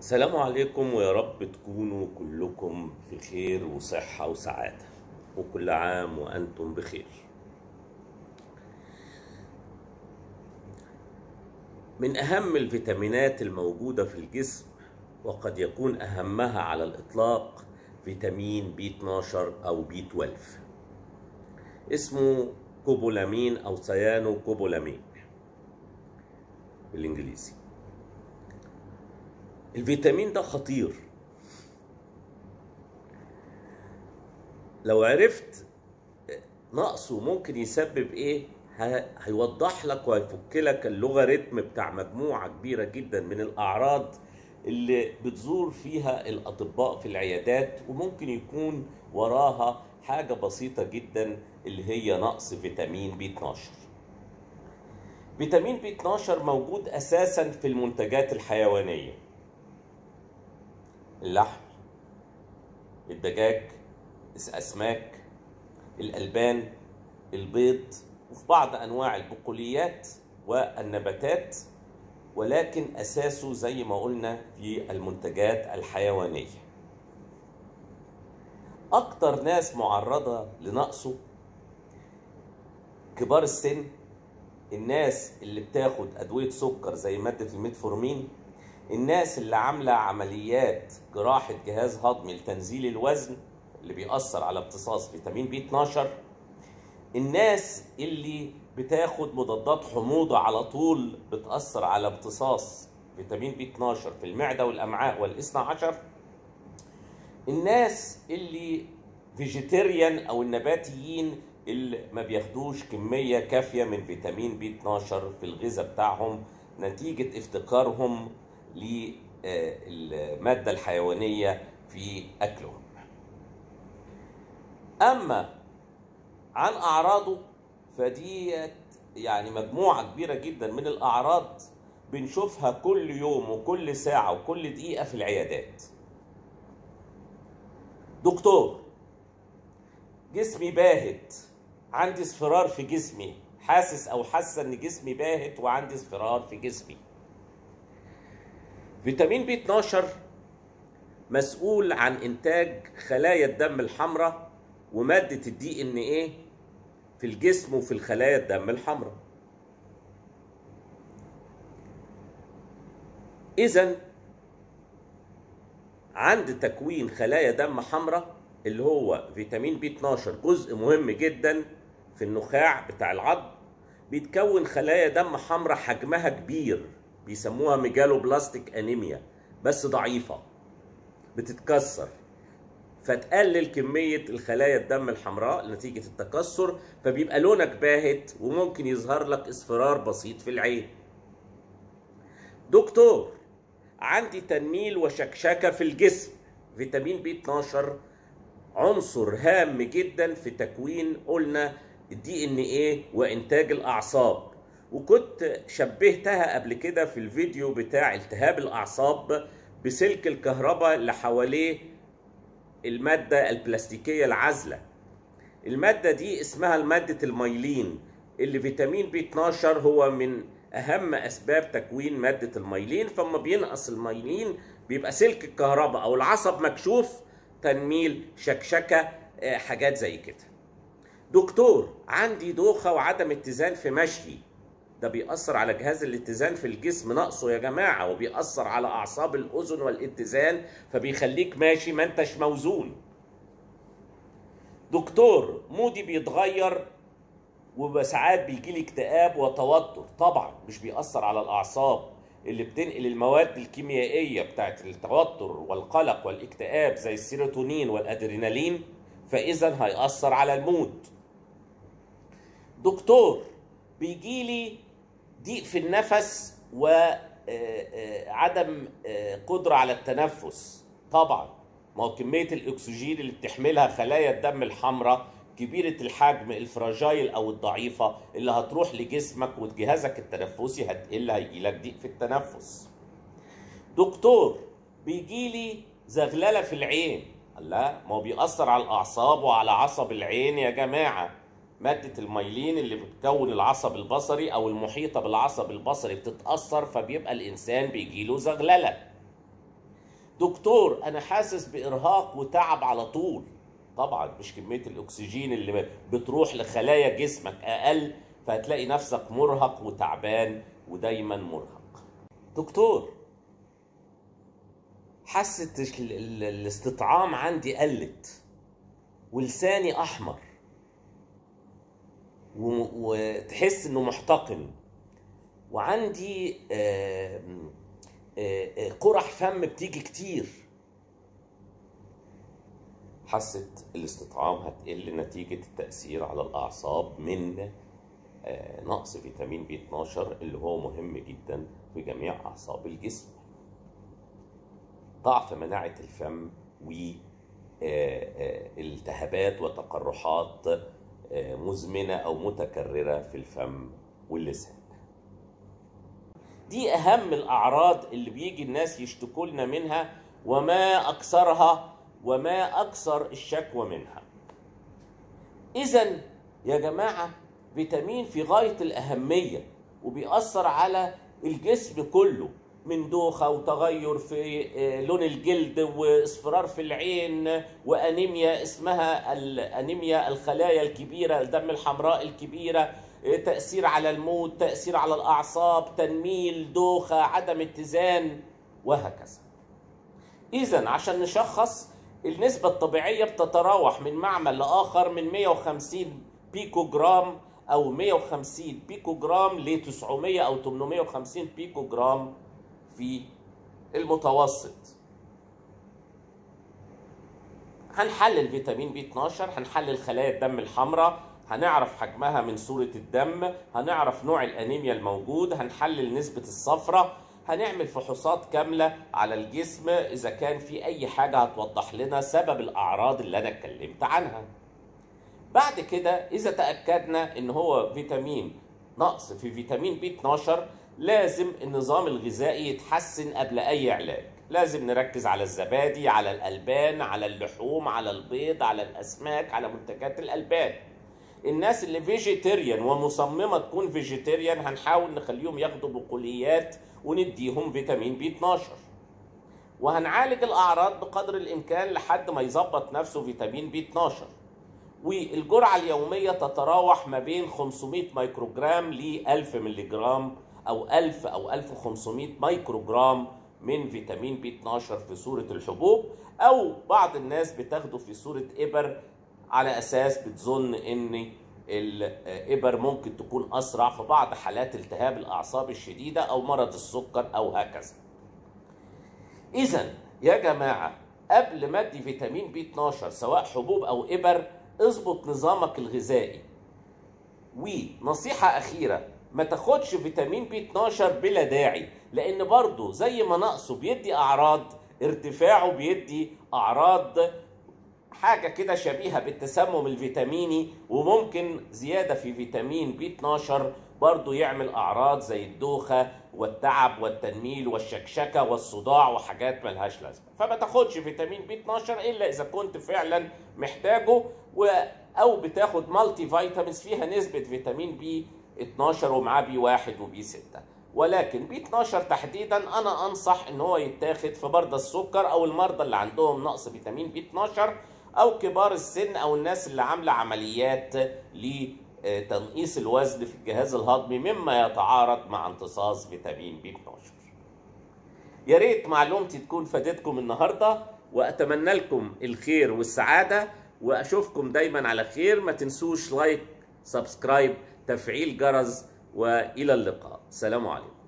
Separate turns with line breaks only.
السلام عليكم ويا رب تكونوا كلكم في خير وصحة وسعادة وكل عام وأنتم بخير من أهم الفيتامينات الموجودة في الجسم وقد يكون أهمها على الإطلاق فيتامين بي 12 أو بي 12 اسمه كوبولامين أو سيانو كوبولامين بالإنجليزي الفيتامين ده خطير لو عرفت نقصه ممكن يسبب ايه ه- هيوضح لك وهيفك لك اللوغاريتم بتاع مجموعة كبيرة جدا من الأعراض اللي بتزور فيها الأطباء في العيادات وممكن يكون وراها حاجة بسيطة جدا اللي هي نقص فيتامين بي 12 فيتامين بي 12 موجود أساسا في المنتجات الحيوانية اللحم الدجاج الأسماك الألبان البيض وفي بعض أنواع البقوليات والنباتات ولكن أساسه زي ما قلنا في المنتجات الحيوانية أكتر ناس معرضة لنقصه كبار السن الناس اللي بتاخد أدوية سكر زي مادة الميتفورمين الناس اللي عاملة عمليات جراحة جهاز هضمي لتنزيل الوزن اللي بيأثر على امتصاص فيتامين بي 12 الناس اللي بتاخد مضادات حموضة على طول بتأثر على امتصاص فيتامين بي 12 في المعدة والأمعاء والاثنى عشر الناس اللي فيجيتيريان أو النباتيين اللي ما بياخدوش كمية كافية من فيتامين بي 12 في الغذاء بتاعهم نتيجة افتقارهم للمادة الحيوانية في أكلهم أما عن أعراضه فدي يعني مجموعة كبيرة جدا من الأعراض بنشوفها كل يوم وكل ساعة وكل دقيقة في العيادات دكتور جسمي باهت عندي اصفرار في جسمي حاسس او حاسه ان جسمي باهت وعندي اصفرار في جسمي فيتامين بي 12 مسؤول عن انتاج خلايا الدم الحمراء وماده الدي ان ايه في الجسم وفي الخلايا الدم الحمراء اذا عند تكوين خلايا دم حمراء اللي هو فيتامين بي 12 جزء مهم جدا في النخاع بتاع العظم بيتكون خلايا دم حمراء حجمها كبير بيسموها ميجالو بلاستيك انيميا بس ضعيفه بتتكسر فتقلل كمية الخلايا الدم الحمراء نتيجة التكسر فبيبقى لونك باهت وممكن يظهر لك اصفرار بسيط في العين دكتور عندي تنميل وشكشكة في الجسم فيتامين بي 12 عنصر هام جدا في تكوين قلنا الدي ان ايه وانتاج الاعصاب وكنت شبهتها قبل كده في الفيديو بتاع التهاب الاعصاب بسلك الكهرباء اللي حواليه المادة البلاستيكية العازلة المادة دي اسمها المادة الميلين اللي فيتامين بي 12 هو من أهم أسباب تكوين مادة الميلين فما بينقص الميلين بيبقى سلك الكهرباء أو العصب مكشوف تنميل شكشكة آه، حاجات زي كده دكتور عندي دوخة وعدم اتزان في مشي ده بيأثر على جهاز الاتزان في الجسم نقصه يا جماعة وبيأثر على أعصاب الأذن والاتزان فبيخليك ماشي ما انتش موزون دكتور مودي بيتغير وساعات بيجي لي اكتئاب وتوتر طبعا مش بيأثر على الأعصاب اللي بتنقل المواد الكيميائية بتاعت التوتر والقلق والاكتئاب زي السيروتونين والأدرينالين فإذا هيأثر على المود دكتور بيجي لي ضيق في النفس وعدم قدرة على التنفس طبعا ما هو كمية الأكسجين اللي بتحملها خلايا الدم الحمراء كبيرة الحجم الفراجايل أو الضعيفة اللي هتروح لجسمك وجهازك التنفسي هتقل هيجيلك ضيق في التنفس دكتور بيجي لي زغللة في العين لا ما هو بيأثر على الأعصاب وعلى عصب العين يا جماعة مادة الميلين اللي بتكون العصب البصري أو المحيطة بالعصب البصري بتتأثر فبيبقى الإنسان بيجيله زغللة دكتور انا حاسس بارهاق وتعب على طول طبعا مش كميه الاكسجين اللي بتروح لخلايا جسمك اقل فهتلاقي نفسك مرهق وتعبان ودايما مرهق دكتور حاسه ال- ال- الاستطعام عندي قلت ولساني احمر و- وتحس انه محتقن وعندي آم، آه، آه، قرح فم بتيجي كتير حاسة الاستطعام هتقل نتيجة التأثير على الأعصاب من آه، نقص فيتامين بي 12 اللي هو مهم جدا في جميع أعصاب الجسم ضعف مناعة الفم و آه، آه، التهابات وتقرحات آه، مزمنة أو متكررة في الفم واللسان دي أهم الأعراض اللي بيجي الناس يشتكوا لنا منها وما أكثرها وما أكثر الشكوى منها إذا يا جماعة فيتامين في غاية الأهمية وبيأثر على الجسم كله من دوخة وتغير في آه، لون الجلد واصفرار في العين وأنيميا اسمها الأنيميا الخلايا الكبيرة الدم الحمراء الكبيرة آه، تأثير على الموت تأثير على الأعصاب تنميل دوخة عدم اتزان وهكذا إذا عشان نشخص النسبة الطبيعية بتتراوح من معمل لآخر من 150 بيكو جرام أو 150 بيكو جرام ل 900 أو 850 بيكو جرام في المتوسط هنحلل فيتامين بي 12 هنحلل خلايا الدم الحمراء هنعرف حجمها من صورة الدم هنعرف نوع الأنيميا الموجود هنحلل نسبة الصفرة هنعمل فحوصات كاملة على الجسم إذا كان في أي حاجة هتوضح لنا سبب الأعراض اللي أنا اتكلمت عنها بعد كده إذا تأكدنا إن هو فيتامين نقص في فيتامين بي 12 لازم النظام الغذائي يتحسن قبل أي علاج لازم نركز على الزبادي على الألبان على اللحوم على البيض على الأسماك على منتجات الألبان الناس اللي فيجيتيريان ومصممة تكون فيجيتيريان هنحاول نخليهم ياخدوا بقوليات ونديهم فيتامين بي 12 وهنعالج الأعراض بقدر الإمكان لحد ما يظبط نفسه فيتامين بي 12 والجرعة اليومية تتراوح ما بين 500 مايكروجرام ل 1000 ملغرام أو 1000 أو 1500 مايكروجرام من فيتامين بي 12 في صورة الحبوب أو بعض الناس بتاخده في صورة إبر على أساس بتظن إن الإبر ممكن تكون أسرع في بعض حالات التهاب الأعصاب الشديدة أو مرض السكر أو هكذا إذا يا جماعة قبل ما ادي فيتامين بي 12 سواء حبوب أو إبر اظبط نظامك الغذائي ونصيحة أخيرة ما تاخدش فيتامين بي 12 بلا داعي لأن برضه زي ما نقصه بيدي أعراض ارتفاعه بيدي أعراض حاجة كده شبيهة بالتسمم الفيتاميني وممكن زيادة في فيتامين بي 12 برضه يعمل أعراض زي الدوخة والتعب والتنميل والشكشكة والصداع وحاجات ملهاش لازمة فما تاخدش فيتامين بي 12 إلا إذا كنت فعلا محتاجه و أو بتاخد مالتي فيتامينز فيها نسبة فيتامين بي 12 ومعاه بي 1 وبي 6 ولكن بي 12 تحديدا انا انصح ان هو يتاخد في مرضى السكر او المرضى اللي عندهم نقص فيتامين بي 12 او كبار السن او الناس اللي عامله عمليات لتنقيص الوزن في الجهاز الهضمي مما يتعارض مع امتصاص فيتامين بي 12 يا ريت معلومتي تكون فادتكم النهارده واتمنى لكم الخير والسعاده واشوفكم دايما على خير ما تنسوش لايك سبسكرايب تفعيل جرس والى اللقاء سلام عليكم